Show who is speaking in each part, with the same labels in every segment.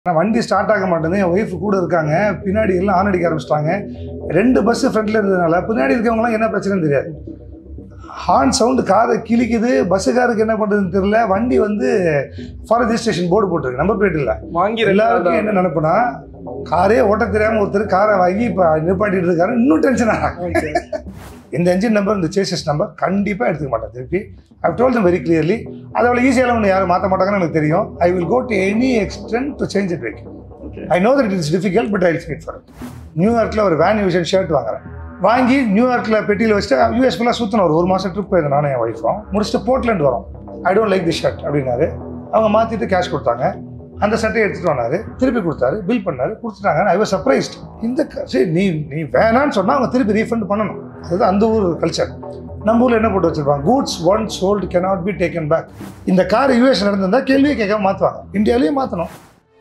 Speaker 1: ஆனால் வண்டி ஸ்டார்ட் ஆக மாட்டேங்குது என் ஒய்ஃப் கூட இருக்காங்க பின்னாடி எல்லாம் ஆன் அடிக்க ஆரம்பிச்சிட்டாங்க ரெண்டு பஸ்ஸு ஃப்ரண்ட்டில் இருந்ததுனால பின்னாடி இருக்கவங்களாம் என்ன பிரச்சனைன்னு தெரியாது ஹார்ன் சவுண்டு காதை கிழிக்குது பஸ்ஸுக்காருக்கு என்ன பண்ணுறதுன்னு தெரியல வண்டி வந்து ஃபார் ரெஜிஸ்ட்ரேஷன் போர்டு போட்டிருக்கு நம்பர் பிளேட் இல்லை
Speaker 2: வாங்கி ரெண்டு
Speaker 1: எல்லாருக்கும்
Speaker 2: நாள்
Speaker 1: என்ன நினைப்புனா காரே ஓட்ட தெரியாமல் ஒருத்தர் காரை வாங்கி இப்போ நிப்பாட்டிட்டு இருக்காரு இன்னும் டென்ஷன் ஆகிறாங்க
Speaker 2: Okay.
Speaker 1: இந்த என்ஜின் நம்பர் இந்த சேசஸ் நம்பர் கண்டிப்பாக எடுத்துக்க மாட்டேன் திருப்பி I told them very clearly அதை அவ்வளோ ஈஸியாக ஒன்று யாரும் மாற்ற மாட்டாங்கன்னு எனக்கு தெரியும் I will go to any extent to change it vehicle
Speaker 2: Okay.
Speaker 1: I know that it is difficult but I feed for நியூயார்க்கில் ஒரு வேன் யூஷன் ஷர்ட் வாங்குறேன் வாங்கி நியூயார்க்கில் பெட்டியில் வச்சுட்டு யூஎஸ் ஃபுல்லாக சுற்றணும் ஒரு ஒரு மாதம் ட்ரிப் போயிருந்தேன் நானும் என் ஒய்ஃபும் முடிச்சுட்டு போர்ட்லேண்ட் வரோம் I don't like the shirt அப்படின்னாரு அவங்க மாற்றிட்டு கேஷ் கொடுத்தாங்க அந்த சட்டையை எடுத்துகிட்டு வந்தாரு திருப்பி கொடுத்தாரு பில் பண்ணாரு கொடுத்துட்டாங்க ஐ வாஸ் சர்ப்ரைஸ்ட் இந்த க- சரி நீ நீ வேணான்னு சொன்னால் அவங்க திருப்பி ரீஃபண்ட் பண்ணணும் அதுதான் அந்த ஊர் கல்ச்சர் நம்ம ஊரில் என்ன போட்டு வச்சிருப்பாங்க goods once sold cannot be taken back இந்த கார் யூஎஸ் நடந்திருந்தா கேள்வியே கேட்காம மாற்றுவாங்க இந்தியாவிலேயே மாற்றணும்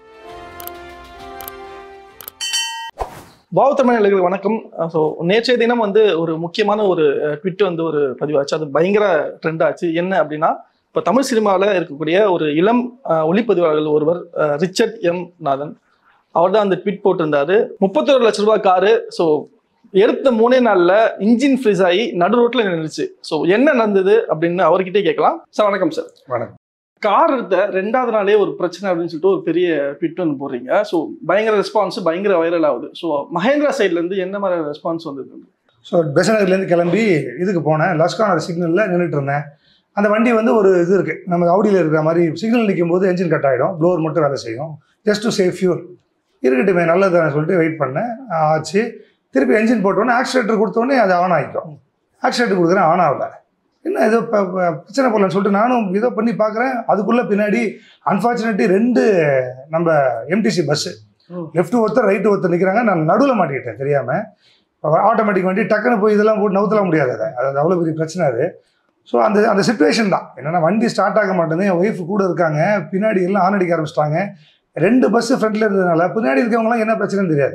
Speaker 2: வாவ் தமிழ் நிலைகள் வணக்கம் ஸோ நேற்றைய தினம் வந்து ஒரு முக்கியமான ஒரு ட்விட் வந்து ஒரு பதிவாச்சு அது பயங்கர ட்ரெண்ட் ஆச்சு என்ன அப்படின்னா இப்போ தமிழ் சினிமாவில் இருக்கக்கூடிய ஒரு இளம் அஹ், ஒளிப்பதிவாளர்கள் ஒருவர் அஹ், ரிச்சர்ட் எம் நாதன் அவர் தான் அந்த ட்விட் போட்டிருந்தாரு முப்பத்தொரு லட்ச ரூபாய் காரு ஸோ எடுத்த மூணே நாள்ல இன்ஜின் ஃப்ரீஸ் ஆகி நடு ரோட்ல நின்றுச்சு ஸோ என்ன நடந்தது அப்படின்னு அவர்கிட்டே கேட்கலாம் சார் வணக்கம் சார்
Speaker 1: வணக்கம்
Speaker 2: கார் எடுத்த ரெண்டாவது நாளே ஒரு பிரச்சனை அப்படின்னு சொல்லிட்டு ஒரு பெரிய ட்விட் ஒன்று போடுறீங்க ஸோ பயங்கர ரெஸ்பான்ஸ் பயங்கர வைரல் ஆகுது ஸோ மஹேந்திரா சைட்ல இருந்து என்ன மாதிரி ரெஸ்பான்ஸ் வந்தது
Speaker 1: ஸோ பெசநகர்லேருந்து கிளம்பி இதுக்கு போனேன் லஸ்கான் சிக்னலில் நின்றுட்டு இருந்தேன் அந்த வண்டி வந்து ஒரு இது இருக்குது நம்ம அவுடியில் இருக்கிற மாதிரி சிக்னல் நிற்கும் போது என்ஜின் கட் ஆகிடும் ப்ளோவர் மட்டும் வேலை செய்யும் ஜஸ்ட் டு சேவ் ஃபியூல் இருக்கட்டுமே நல்லதுன்னு சொல்லிட்டு வெயிட் பண்ணேன் ஆச்சு திருப்பி என்ஜின் போட்டோன்னே ஆக்சிலேட்டர் கொடுத்தோடனே அது ஆன் ஆகிக்கும் ஆக்சிலேட்டர் கொடுக்குறேன் ஆன் ஆகல என்ன ஏதோ ப- ப- பிரச்சனை போடலன்னு சொல்லிட்டு நானும் ஏதோ பண்ணி பார்க்குறேன் அதுக்குள்ளே பின்னாடி அன்ஃபார்ச்சுனேட்லி ரெண்டு நம்ம எம்டிசி பஸ்ஸு
Speaker 2: ஓ.
Speaker 1: லெஃப்ட் ஒருத்தர் ரைட்டு ஒருத்தர் நிற்கிறாங்க நான் நடுவில் மாட்டிக்கிட்டேன் தெரியாமல் ஆட்டோமேட்டிக் வண்டி டக்குன்னு போய் இதெல்லாம் போட்டு நவுத்தலாம் முடியாது அதை அது அவ்வளோ பெரிய பிரச்சனை அது ஸோ அந்த அந்த சுச்சுவேஷன் தான் என்னென்னா வண்டி ஸ்டார்ட் ஆக மாட்டேங்குது என் ஒய்ஃப் கூட இருக்காங்க பின்னாடி எல்லாம் ஆன் அடிக்க ஆரம்பிச்சிட்டாங்க ரெண்டு பஸ்ஸு ஃப்ரண்ட்டில் இருந்ததுனால பின்னாடி இருக்கவங்களாம் என்ன பிரச்சனைன்னு தெரியாது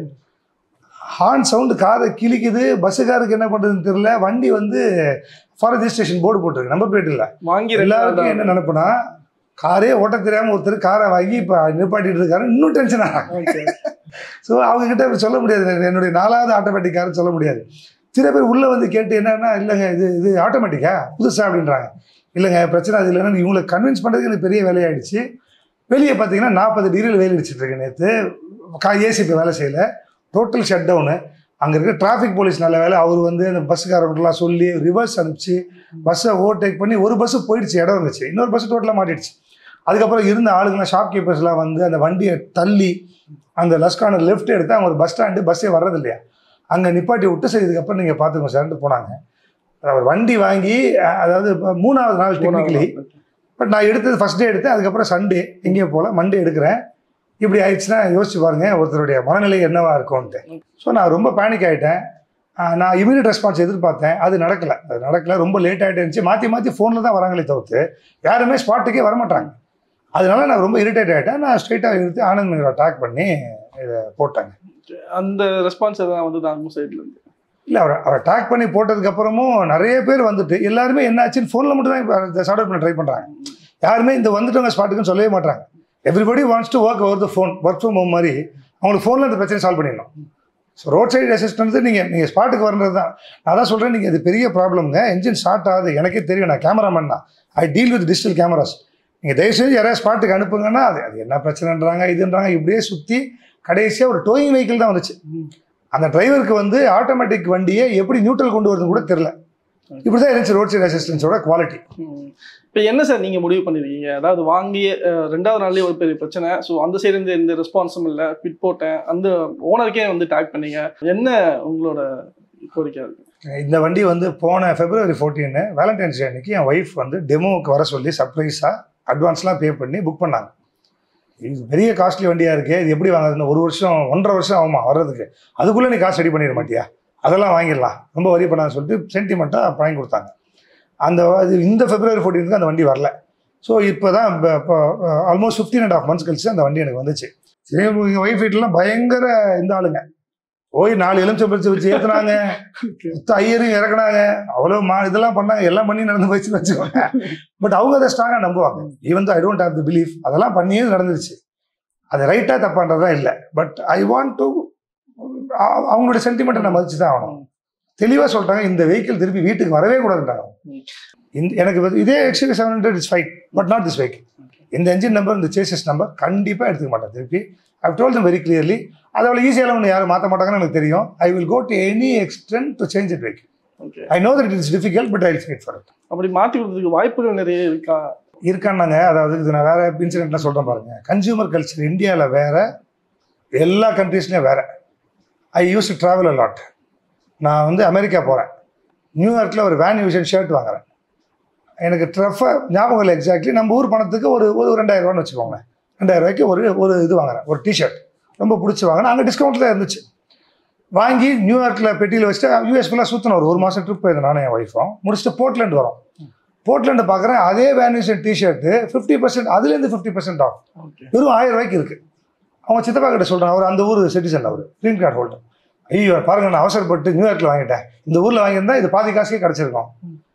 Speaker 1: ஹார்ன் சவுண்டு காதை கிழிக்குது பஸ்ஸுக்காருக்கு என்ன பண்ணுறதுன்னு தெரியல வண்டி வந்து ஃபார் ரெஜிஸ்ட்ரேஷன் போர்டு போட்டிருக்கு நம்பர் பிளேட் இல்லை
Speaker 2: வாங்கி ரெண்டு நாள்
Speaker 1: எல்லாருக்கும் என்ன நினைப்புனா காரே ஓட்ட தெரியாமல் ஒருத்தர் காரை வாங்கி இப்போ நிப்பாட்டிட்டு இருக்காரு இன்னும் டென்ஷன் ஆகிறாங்க
Speaker 2: Okay.
Speaker 1: ஸோ அவங்க கிட்ட அப்படி சொல்ல முடியாது என்னுடைய நாலாவது ஆட்டோமேட்டிக் கார்னு சொல்ல முடியாது சில பேர் உள்ளே வந்து கேட்டு என்னன்னா இல்லைங்க இது இது ஆட்டோமேட்டிக்கா புதுசா அப்படின்றாங்க இல்லைங்க பிரச்சனை அது இல்லைன்னா இவங்களை கன்வின்ஸ் பண்ணுறதுக்கு எனக்கு பெரிய வேலையாயிடுச்சு வெளியே பார்த்தீங்கன்னா நாற்பது டிகிரியில் வெயில் அடிச்சிட்டு இருக்கு நேற்று கா ஏசி இப்போ வேலை செய்யல டோட்டல் ஷட் டவுனு அங்கே இருக்க டிராஃபிக் போலீஸ் நல்ல வேலை அவர் வந்து அந்த பஸ்ஸுக்காரங்களாம் சொல்லி ரிவர்ஸ் அனுப்பிச்சு பஸ்ஸை ஓவர்டேக் பண்ணி ஒரு பஸ்ஸு போயிடுச்சு இடம் இருந்துச்சு இன்னொரு பஸ் டோட்டலாக மாட்டிடுச்சு அதுக்கப்புறம் இருந்த ஆளுங்களாம் ஷாப் கீப்பர்ஸ்லாம் வந்து அந்த வண்டியை தள்ளி அந்த லஸ்கான லெஃப்ட் எடுத்து அவங்க ஒரு பஸ் ஸ்டாண்டு பஸ்ஸே வர்றது இல்லையா அங்கே நிப்பாட்டி விட்டு சரி இதுக்கப்புறம் நீங்கள் பார்த்துக்கோங்க சார்ன்ட்டு போனாங்க அவர் வண்டி வாங்கி அஹ், அதாவது இப்போ மூணாவது நாள் டெக்னிக்கலி பட் நான் எடுத்தது ஃபஸ்ட் டே எடுத்தேன் அதுக்கப்புறம் சண்டே எங்கேயும் போகல மண்டே எடுக்கிறேன் இப்படி ஆயிடுச்சுன்னா யோசிச்சு பாருங்க ஒருத்தருடைய மனநிலை என்னவா இருக்கும்ன்ட்டு ஸோ நான் ரொம்ப பேனிக் ஆகிட்டேன் நான் இமீடியட் ரெஸ்பான்ஸ் எதிர்பார்த்தேன் அது நடக்கலை அது நடக்கலை ரொம்ப லேட் ஆகிட்டு இருந்துச்சு மாற்றி மாற்றி ஃபோனில் தான் வராங்களே தவிர்த்து யாருமே ஸ்பாட்டுக்கே வரமாட்டாங்க அதனால நான் ரொம்ப இரிட்டேட் ஆகிட்டேன் நான் ஸ்ட்ரைட்டாக எடுத்து ஆனந்த் நகர் அட்டாக் பண்ணி இதை போட்டாங்க
Speaker 2: அந்த ரெஸ்பான்ஸ் எதாவது வந்து அவங்க சைட்ல இருந்து
Speaker 1: இல்லை அவர் அவர் அட்டாக் பண்ணி போட்டதுக்கு அப்புறமும் நிறைய பேர் வந்துட்டு எல்லாருமே என்னாச்சுன்னு ஃபோனில் மட்டும் தான் சார்ட் அவுட் பண்ண ட்ரை பண்ணுறாங்க யாருமே இந்த வந்துட்டவங்க ஸ்பாட்டுக்குன்னு சொல்லவே மாட்டாங்க everybody wants to work over the phone work from home மாதிரி அவங்களுக்கு ஃபோனில் இந்த பிரச்சனை சால்வ் பண்ணிடணும் ஸோ ரோட் சைடு அசிஸ்டன்ஸ் நீங்கள் நீங்கள் ஸ்பாட்டுக்கு வர்றது தான் நான் தான் சொல்கிறேன் நீங்கள் இது பெரிய ப்ராப்ளம்ங்க என்ஜின் ஸ்டார்ட் ஆகுது எனக்கே தெரியும் நான் கேமராமேன் தான் I deal with digital cameras நீங்கள் தயவுசெய்து யாராவது ஸ்பாட்டுக்கு அனுப்புங்கன்னா அது அது என்ன பிரச்சனைன்றாங்க இதுன்றாங்க இப்படியே சுற்றி கடைசியாக ஒரு டோயிங் வெஹிக்கிள் தான் வந்துச்சு அந்த டிரைவருக்கு வந்து ஆட்டோமேட்டிக் வண்டியை எப்படி நியூட்ரல் கொண்டு வரதுன்னு கூட தெரில இப்படி தான் இருந்துச்சு ரோட் சைடு அசிஸ்டன்ஸோட குவாலிட்டி
Speaker 2: இப்போ என்ன சார் நீங்க முடிவு பண்ணிருக்கீங்க அதாவது வாங்கிய அஹ், ரெண்டாவது நாள்லயே ஒரு பெரிய பிரச்சனை ஸோ அந்த சைடு இருந்து எந்த ரெஸ்பான்ஸும் இல்லை பிட் போட்டேன் அந்த ஓனருக்கே வந்து டேக் பண்ணீங்க என்ன உங்களோட கோரிக்கை இருக்கு
Speaker 1: இந்த வண்டி வந்து போன பிப்ரவரி 14 வேலண்டைன்ஸ் டே அன்னைக்கு என் ஒய்ஃப் வந்து டெமோவுக்கு வர சொல்லி சர்ப்ரைஸாக அட்வான்ஸ்லாம் பே பண்ணி புக் பண்ணாங்க இது பெரிய காஸ்ட்லி வண்டியாக இருக்குது இது எப்படி வாங்குறதுன்னு ஒரு வருஷம் ஒன்றரை வருஷம் ஆகுமா வர்றதுக்கு அதுக்குள்ளே நீ காசு ரெடி பண்ணிட மாட்டியா அதெல்லாம் வாங்கிடலாம் ரொம்ப வரி பண்ணான்னு சொல்லிட்டு சென்டிமெண்ட்டாக வாங்கி கொடுத்தாங்க அந்த இது இந்த பிப்ரவரி 14க்கு அந்த வண்டி வரல ஸோ இப்போ தான் இப்போ almost fifteen and half months கழிச்சு அந்த வண்டி எனக்கு வந்துச்சு சரி எங்கள் ஒய்ஃப் வீட்டிலாம் பயங்கர இந்த ஆளுங்க போய் நாலு எலுமிச்சம் பறிச்சு வச்சு ஏற்றுனாங்க மொத்த ஐயரையும் இறக்குனாங்க அவ்வளோ மா இதெல்லாம் பண்ணாங்க எல்லாம் பண்ணி நடந்து போயிடுச்சுன்னு வச்சுக்கோங்க பட் அவங்க அதை ஸ்ட்ராங்காக நம்புவாங்க even I don't have the belief அதெல்லாம் பண்ணியே நடந்துருச்சு அது ரைட்டாக தப்பான்றதா இல்லை பட் ஐ வாண்ட் டு அவங்களோட சென்டிமெண்ட்டை நான் மதிச்சு தான் ஆகணும் தெளிவாக சொல்லிட்டாங்க இந்த வெஹிக்கிள் திருப்பி வீட்டுக்கு வரவே கூடாதுன்றாங்க
Speaker 2: ம்.
Speaker 1: இந்த எனக்கு வந்து இதே XUV seven hundred is fine but not this vehicle இந்த என்ஜின் நம்பர் இந்த சேசஸ் நம்பர் கண்டிப்பாக எடுத்துக்க மாட்டேன் திருப்பி I told them very clearly அதை அவ்வளோ ஈஸியாக ஒன்று யாரும் மாற்ற மாட்டாங்கன்னு எனக்கு தெரியும் I will go to any extent to change it vehicle
Speaker 2: okay
Speaker 1: I know that it is difficult but I fight for it
Speaker 2: அப்படி மாற்றி விடுறதுக்கு வாய்ப்புகள் நிறைய இருக்கா
Speaker 1: இருக்கான்னாங்க அதாவது இது நான் வேற இன்சிடென்ட்லாம் சொல்கிறேன் பாருங்க கன்சியூமர் கல்ச்சர் இந்தியாவில் வேற எல்லா கண்ட்ரீஸ்லையும் வேற I use to travel lot நான் வந்து அமெரிக்கா போகிறேன் நியூயார்க்கில் ஒரு வேன் யூஷன் ஷர்ட் வாங்குறேன் எனக்கு ட்ரஃபை ஞாபகம் இல்லை எக்ஸாக்ட்லி நம்ம ஊர் பணத்துக்கு ஒரு ஒரு ரெண்டாயிரம் ரூபான்னு வச்சுக்கோங்க ரெண்டாயிரம் ரூபாய்க்கு ஒரு ஒரு இது வாங்குறேன் ஒரு டிஷர்ட் ரொம்ப பிடிச்சி வாங்கினேன் அங்கே டிஸ்கவுண்ட்டில் இருந்துச்சு வாங்கி நியூயார்க்கில் பெட்டியில் வச்சுட்டு யூஎஸ் ஃபுல்லாக சுற்றணும் ஒரு ஒரு மாதம் ட்ரிப் போயிருந்தேன் நானும் என் ஒய்ஃபும் முடிச்சுட்டு போர்ட்லேண்ட் வரோம் போர்ட்லேண்டு பார்க்குறேன் அதே வேன்யூஷன் டிஷர்ட்டு ஃபிஃப்டி பர்சன்ட் அதுலேருந்து ஃபிஃப்டி பர்சன்ட் ஆஃப்
Speaker 2: ஓகே
Speaker 1: வெறும் ஆயிரம் ரூபாய்க்கு இருக்குது அவங்க சித்தப்பா கிட்ட சொல்கிறேன் அவர் அந்த ஊர் சிட்டிசன் அவர் க்ரீன் கார்டு ஹோல்டர் ஐயோ பாருங்க நான் அவசரப்பட்டு நியூயார்க்கில் வாங்கிட்டேன் இந்த ஊரில் வாங்கியிருந்தா இது பாதி காசுக்கே கிடச்சிருக்கும்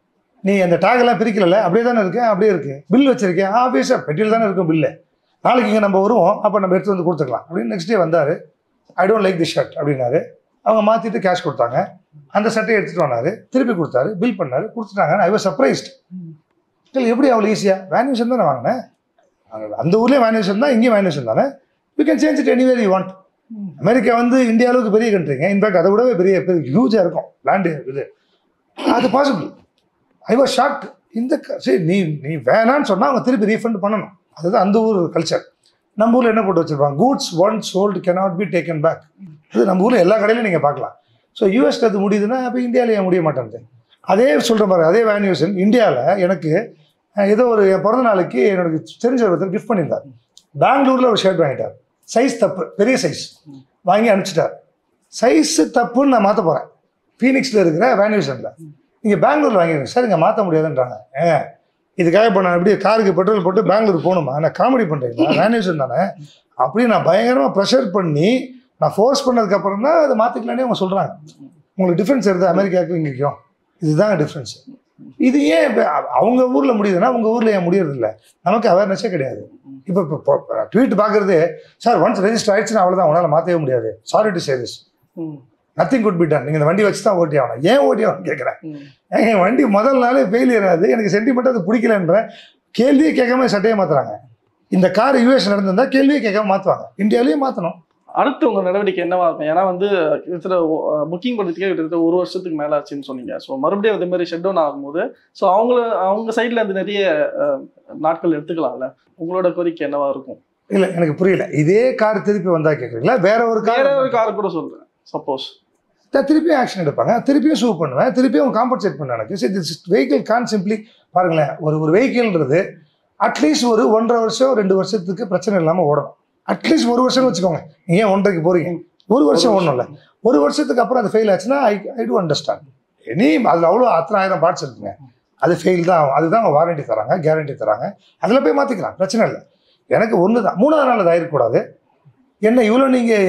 Speaker 1: நீ அந்த tag எல்லாம் பிரிக்கல அப்படியே தானே இருக்கு அப்படியே இருக்கு பில் வச்சிருக்கேன் ஆஃபீஸாக பெட்டியில் தானே இருக்கும் பில்லு நாளைக்கு இங்கே நம்ம வருவோம் அப்போ நம்ம எடுத்து வந்து கொடுத்துக்கலாம் அப்படின்னு நெக்ஸ்ட் டே வந்தார் I don't like the shirt அப்படின்னாரு அவங்க மாற்றிட்டு கேஷ் கொடுத்தாங்க அந்த சட்டையை எடுத்துகிட்டு வந்தாரு திருப்பி கொடுத்தாரு பில் பண்ணாரு கொடுத்துட்டாங்க ஐ வாஸ் சர்ப்ரைஸ்ட் எப்படி அவ்வளோ ஈஸியாக வேன்யூஷன் தானே வாங்கினேன் அங்க அந்த ஊர்லேயே வேன்யூஷன் தான் இங்கேயும் வேன்யூஷன் தானே you can change it anywhere you want America வந்து இந்தியா அளவுக்கு பெரிய கண்ட்ரிங்க இன்ஃபேக்ட் அதை விடவே பெரிய பெரிய ஹியூஜாக இருக்கும் லேண்டு இது அது பாசிபிள் ஐ வாஸ் ஷாக்ட் இந்த க- சரி நீ நீ வேணான்னு சொன்னால் அவங்க திருப்பி ரீஃபண்ட் பண்ணணும் அதுதான் அந்த ஊர் கல்ச்சர் நம்ம ஊரில் என்ன போட்டு வச்சிருப்பாங்க goods once sold cannot be taken back அது நம்ம ஊரில் எல்லா கடையிலும் நீங்கள் பார்க்கலாம் ஸோ யூஎஸ்ல அது முடியுதுன்னா அப்போ இந்தியாவில் ஏன் முடிய மாட்டேங்குது அதே சொல்கிற மாதிரி அதே வேன்யூஷன் இந்தியாவில் எனக்கு அஹ், ஏதோ ஒரு என் பிறந்த நாளைக்கு என்னோட தெரிஞ்ச ஒருத்தர் கிஃப்ட் பண்ணியிருந்தார் பெங்களூரில் ஒரு ஷர்ட் வாங்கிட்டார் சைஸ் தப்பு பெரிய சைஸ் வாங்கி அனுப்பிச்சிட்டார் சைஸு தப்புன்னு நான் மாற்ற போகிறேன் ஃபீனிக்ஸில் இருக்கிற வேன்யூஷனில் நீங்கள் பெங்களூரில் வாங்கிடுங்க சார் இங்கே மாற்ற முடியாதுன்றாங்க ஏங்க இதுக்காக இப்போ நான் எப்படி காருக்கு பெட்ரோல் போட்டு பெங்களூர் போகணுமா நான் காமெடி பண்ணுறீங்களா வேன்யூஷன் தானே அப்படி நான் பயங்கரமாக ப்ரெஷர் பண்ணி நான் ஃபோர்ஸ் பண்ணதுக்கப்புறம் தான் அதை மாற்றிக்கலானே அவங்க சொல்கிறாங்க உங்களுக்கு டிஃப்ரென்ஸ் இருக்குது அமெரிக்காவுக்கும் இங்கேயும் இதுதாங்க டிஃப்ரென்ஸ் இது ஏன் இப்ப அ- அவங்க ஊரில் முடியுதுன்னா உங்கள் ஊரில் ஏன் முடியறதில்ல நமக்கு அவேர்னஸே கிடையாது இப்போ இப்போ ட்வீட் பார்க்குறது சார் ஒன்ஸ் ரெஜிஸ்டர் ஆயிடுச்சுன்னா அவ்வளோதான் உங்களால் மாற்றவே முடியாது சாரி டு சேரிஸ்
Speaker 2: ம்
Speaker 1: நத்திங் குட் பி டன் நீங்கள் இந்த வண்டி வச்சு தான் ஓட்டி ஆகணும் ஏன் ஓட்டி ஆகணும் கேட்குறேன்
Speaker 2: ம்
Speaker 1: ஏங்க என் வண்டி முதல் நாளே ஃபெயிலியர் ஆகுது எனக்கு சென்டிமெண்ட் அது பிடிக்கலன்ற கேள்வியே கேட்காம சட்டையை மாற்றுறாங்க இந்த கார் யூஎஸ் நடந்திருந்தா கேள்வியே கேட்காம மாற்றுவாங்க இந்தியாவிலேயே மாற்றணும்
Speaker 2: அடுத்து உங்க நடவடிக்கை என்னவா இருக்கும் ஏன்னா வந்து கிட்டத்தட்ட புக்கிங் பண்ணுறதுக்கே கிட்டத்தட்ட ஒரு வருஷத்துக்கு மேல ஆச்சுன்னு சொன்னீங்க ஸோ மறுபடியும் அதே மாதிரி ஷட் டவுன் ஆகும்போது ஸோ அவங்கள அவங்க சைட்ல இருந்து நிறைய அஹ், நாட்கள் எடுத்துக்கலாம்ல உங்களோட கோரிக்கை என்னவா இருக்கும்
Speaker 1: இல்லை எனக்கு புரியல இதே கார் திருப்பி வந்தா கேட்குறீங்களா வேற ஒரு
Speaker 2: வேற
Speaker 1: கார்
Speaker 2: ஒரு கார் கூட சொல்றேன் சப்போஸ்
Speaker 1: நான் திருப்பியும் ஆக்ஷன் எடுப்பாங்க திருப்பியும் சூ பண்ணுவேன் திருப்பியும் காம்பன்சேட் பண்ண எனக்கு சரி திஸ் வெஹிக்கிள் கான் சிம்பிளி பாருங்களேன் ஒரு ஒரு வெஹிக்கிள்ன்றது அட்லீஸ்ட் ஒரு ஒன்றரை வருஷம் ரெண்டு வருஷத்துக்கு பிரச்சனை இல்லாமல் ஓடணும் அட்லீஸ்ட் ஒரு வருஷம் வச்சுக்கோங்க நீங்க ஏன் ஒன்றரைக்கு போறீங்க ஒரு வருஷம் ஓடணும்ல ஒரு வருஷத்துக்கு அப்புறம் அது ஃபெயில் ஆச்சுன்னா I I do understand any அதில் அவ்வளோ அத்தனை ஆயிரம் பார்ட்ஸ் இருக்குங்க அது ஃபெயில் தான் ஆகும் அதுதான் அவங்க வாரண்டி தராங்க கேரண்டி தராங்க அதில் போய் மாற்றிக்கலாம் பிரச்சனை இல்லை எனக்கு ஒன்று தான் மூணாவது நாள் அது ஆயிருக்கக்கூடாது என்ன இவ்வளோ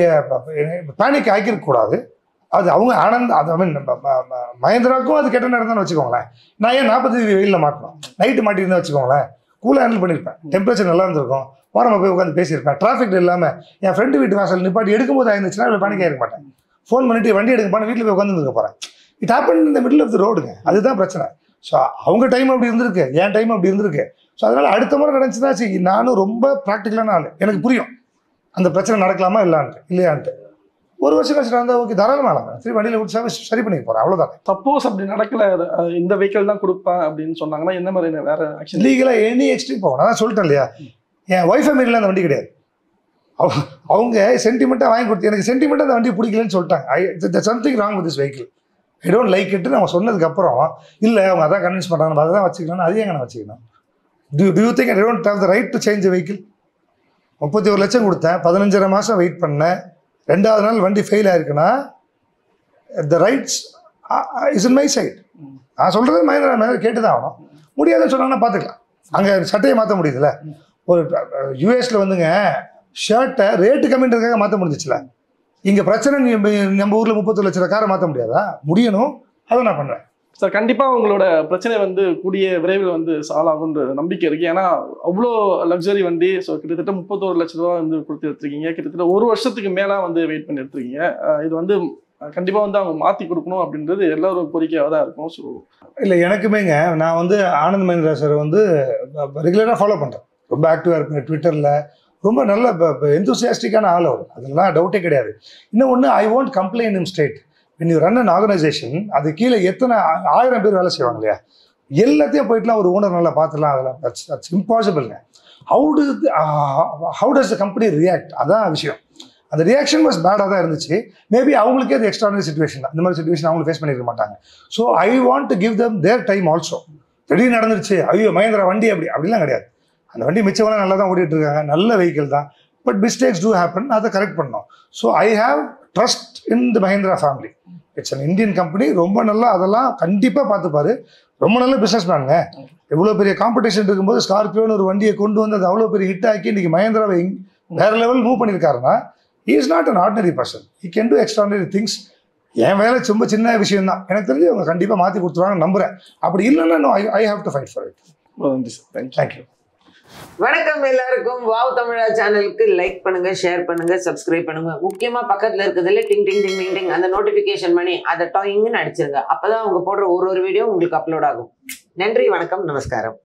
Speaker 1: நீங்கள் பேனிக் ஆக்கிருக்கக்கூடாது அது அவங்க ஆனந்த் அது ஐ மீன் மகேந்திராவுக்கும் அது கெட்ட நேரம் தான் வச்சுக்கோங்களேன் நான் ஏன் நாற்பத்தி வெயிலில் மாட்டணும் நைட்டு மாட்டியிருந்தா வச்சுக்கோங்களேன் கூலாக ஹேண்டில் பண்ணியிருப்பேன் டெம்பரேச்சர் நல்லா இருந்திருக்கும் ஓரமாக போய் உட்காந்து பேசியிருப்பேன் டிராஃபிக் இல்லாமல் என் ஃப்ரெண்டு வீட்டு வாசல் நிப்பாட்டி எடுக்கும்போது ஆயிருந்துச்சுன்னா இவ்வளோ பேனிக் ஆயிருக்க மாட்டேன் ஃபோன் பண்ணிட்டு வண்டி எடுக்க போனால் வீட்டில் போய் உட்காந்துருக்க போகிறேன் இட் ஹேப்பன் இந்த மிடில் ஆஃப் த ரோடுங்க அதுதான் பிரச்சனை ஸோ அவங்க டைம் அப்படி இருந்திருக்கு என் டைம் அப்படி இருந்திருக்கு ஸோ அதனால் அடுத்த முறை நடந்துச்சுன்னா சரி நானும் ரொம்ப ப்ராக்டிக்கலான ஆள் எனக்கு புரியும் அந்த பிரச்சனை நடக்கலாமா இல்லான்ட்டு இல்லையான்ட்டு ஒரு வருஷம் கழிச்சு நடந்தால் ஓகே தாராளமாக ஆளாங்க சரி வண்டியில் விட்டு சரி பண்ணிக்க போகிறேன் அவ்வளோதான்
Speaker 2: சப்போஸ் அப்படி நடக்கல அஹ், இந்த வெஹிக்கிள் தான் கொடுப்பேன் அப்படின்னு சொன்னாங்கன்னா என்ன மாதிரி வேற ஆக்ஷன்
Speaker 1: லீகலாக எனி எக்ஸ்ட்ரீம் போகணும் அதான் சொல்லிட்டேன் இல்லையா என் ஒய்ஃபை மீறில அந்த வண்டி கிடையாது அவ- அவங்க சென்டிமெண்ட்டாக வாங்கி கொடுத்து எனக்கு சென்டிமெண்ட்டாக அந்த வண்டி பிடிக்கலன்னு சொல்லிட்டாங்க I something wrong with this vehicle I don't like it நம்ம சொன்னதுக்கப்புறம் இல்லை அவங்க அதான் கன்வின்ஸ் பண்ணுறாங்க நம்ம அதை தான் வச்சுக்கணும் அதையும் எங்கே நான் வச்சுக்கணும் do you do you think I don't have the right to change vehicle முப்பத்தி ஒரு லட்சம் கொடுத்தேன் பதினஞ்சரை மாதம் வெயிட் பண்ணேன் ரெண்டாவது நாள் வண்டி ஃபெயில் ஆயிருக்குன்னா the rights is in my side நான் சொல்கிறது மகேந்திரா மேலே கேட்டு தான் ஆகணும் முடியாதுன்னு சொன்னாங்கன்னா பார்த்துக்கலாம் அங்கே சட்டையை மாற்ற முடியுதுல்ல ஒரு யூஎஸில் வந்துங்க ஷர்ட்டை ரேட்டு கம்மின்றதுக்காக மாற்ற முடிஞ்சிச்சுல இங்கே பிரச்சனை நீ- நம்ம ஊரில் முப்பத்தொரு லட்ச காரை மாற்ற முடியாதா முடியணும் அதை நான் பண்ணுறேன்
Speaker 2: சார் கண்டிப்பா உங்களோட பிரச்சனை வந்து கூடிய விரைவில் வந்து சால்வ் ஆகுன்ற நம்பிக்கை இருக்கு ஏன்னா அவ்வளோ லக்ஸரி வண்டி ஸோ கிட்டத்தட்ட முப்பத்தோரு லட்ச ரூபா வந்து கொடுத்து எடுத்திருக்கீங்க கிட்டத்தட்ட ஒரு வருஷத்துக்கு மேல வந்து வெயிட் பண்ணி எடுத்திருக்கீங்க அஹ் இது வந்து அஹ் கண்டிப்பா வந்து அவங்க மாத்தி கொடுக்கணும் அப்படின்றது எல்லாரும் கோரிக்கையாக தான் இருக்கும் ஸோ
Speaker 1: இல்லை எனக்குமேங்க நான் வந்து ஆனந்த் மஹிந்திரா சார் வந்து ரெகுலராக ஃபாலோ பண்ணுறேன் ரொம்ப ஆக்டிவாக இருப்பேன் ட்விட்டரில் ரொம்ப நல்ல எந்தூசியாஸ்டிக்கான ஆள் அவர் அதெல்லாம் டவுட்டே கிடையாது இன்னும் ஒன்று I want complaint in state when you run an organisation அது கீழே எத்தனை ஆ- ஆயிரம் பேர் வேலை செய்வாங்க இல்லையா எல்லாத்தையும் போயிட்டுலாம் ஒரு ஓனர் நல்லா பார்த்துலாம் அதெல்லாம் தட்ஸ் தட்ஸ் இம்பாசிபிள்ங்க how to how does the company react அதான் விஷயம் அந்த ரியாக்ஷன் வாஸ் பேடாக தான் இருந்துச்சு மேபி அவங்களுக்கே அது எக்ஸ்ட்ரானரி சுச்சுவேஷன் அந்த மாதிரி சுச்சுவேஷன் அவங்க ஃபேஸ் பண்ணிருக்க மாட்டாங்க so I want to give them their time also திடீர்னு நடந்துருச்சு ஐயோ மகேந்திரா வண்டி அப்படி அப்படிலாம் கிடையாது அந்த வண்டி மிச்சமெல்லாம் நல்லா தான் ஓடிட்டு இருக்காங்க நல்ல வெஹிக்கிள் தான் பட் மிஸ்டேக்ஸ் டூ ஹேப்பன் அதை கரெக்ட் பண்ணோம் so I have trust in the Mahindra family it's an Indian company ரொம்ப நல்லா அதெல்லாம் கண்டிப்பாக பார்த்துப்பாரு ரொம்ப நல்ல பிஸ்னஸ் மேனுங்க எவ்வளோ பெரிய காம்படிஷன் இருக்கும்போது ஸ்கார்பியோன்னு ஒரு வண்டியை கொண்டு வந்து அது அவ்வளோ பெரிய ஹிட் ஆக்கி இன்னைக்கு மஹேந்திராவை இங்- வேற லெவல் மூவ் பண்ணியிருக்காருன்னா is not an ordinary person he can do extraordinary things என் வேலை ரொம்ப சின்ன விஷயம் தான் எனக்கு தெரிஞ்சு அவங்க கண்டிப்பாக மாற்றி கொடுத்துருவாங்க நம்புறேன் அப்படி இல்லைன்னா I I have to fight for it
Speaker 2: நன்றி சார் தேங்க்யூ
Speaker 1: தேங்க்யூ
Speaker 3: வணக்கம் எல்லாருக்கும் வாவ் தமிழா சேனலுக்கு லைக் பண்ணுங்க ஷேர் பண்ணுங்க சப்ஸ்கிரைப் பண்ணுங்க முக்கியமா பக்கத்துல இருக்கிறதுல டிங் டிங் டிங் டிங் டிங் அந்த நோட்டிபிகேஷன் பண்ணி அதை டாயிங்னு அடிச்சிருங்க அப்பதான் அவங்க போடுற ஒரு ஒரு வீடியோ உங்களுக்கு அப்லோட் ஆகும் நன்றி வணக்கம் நமஸ்காரம்